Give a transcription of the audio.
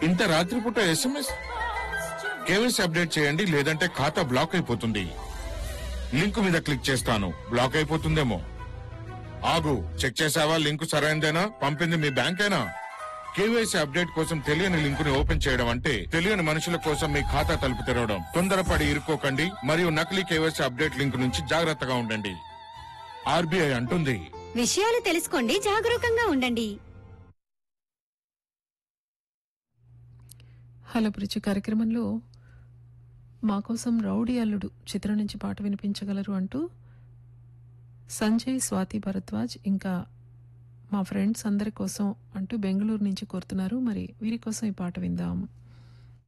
ఇంత రాత్రిపూట SMS KYC update చేయండి లేదంటే ఖాతా బ్లాక్ అయిపోతుంది లింక్ మీద క్లిక్ చేస్తాను బ్లాక్ అయిపోతుందేమో ఆగు చెక్ చేసావా లింక్ సరైనదేనా పంపింది మీ బ్యాంకేనా కేవైసీ అప్డేట్ కోసం తెలియని లింక్ ని ఓపెన్ చేయడం అంటే తెలియని మనుషుల కోసం మీ ఖాతా తలుపు తెరవడం తొందరపడి ఇరుక్కోకండి మరియు నకిలీ కేవైసీ అప్డేట్ లింక్ నుంచి జాగ్రత్తగా ఉండండి ఆర్బీఐ అంటుంది విషయాలు తెలుసుకోండి జాగరూకంగా ఉండండి హలో ప్రిచి కార్యక్రమంలో మా కోసం రౌడీ అల్లుడు చిత్రం నుంచి పాట వినిపించగలరు అంటూ సంజయ్ స్వాతి భరద్వాజ్ ఇంకా మా ఫ్రెండ్స్ అందరి కోసం అంటూ బెంగళూరు నుంచి కోరుతున్నారు మరి వీరి కోసం ఈ పాట విందాం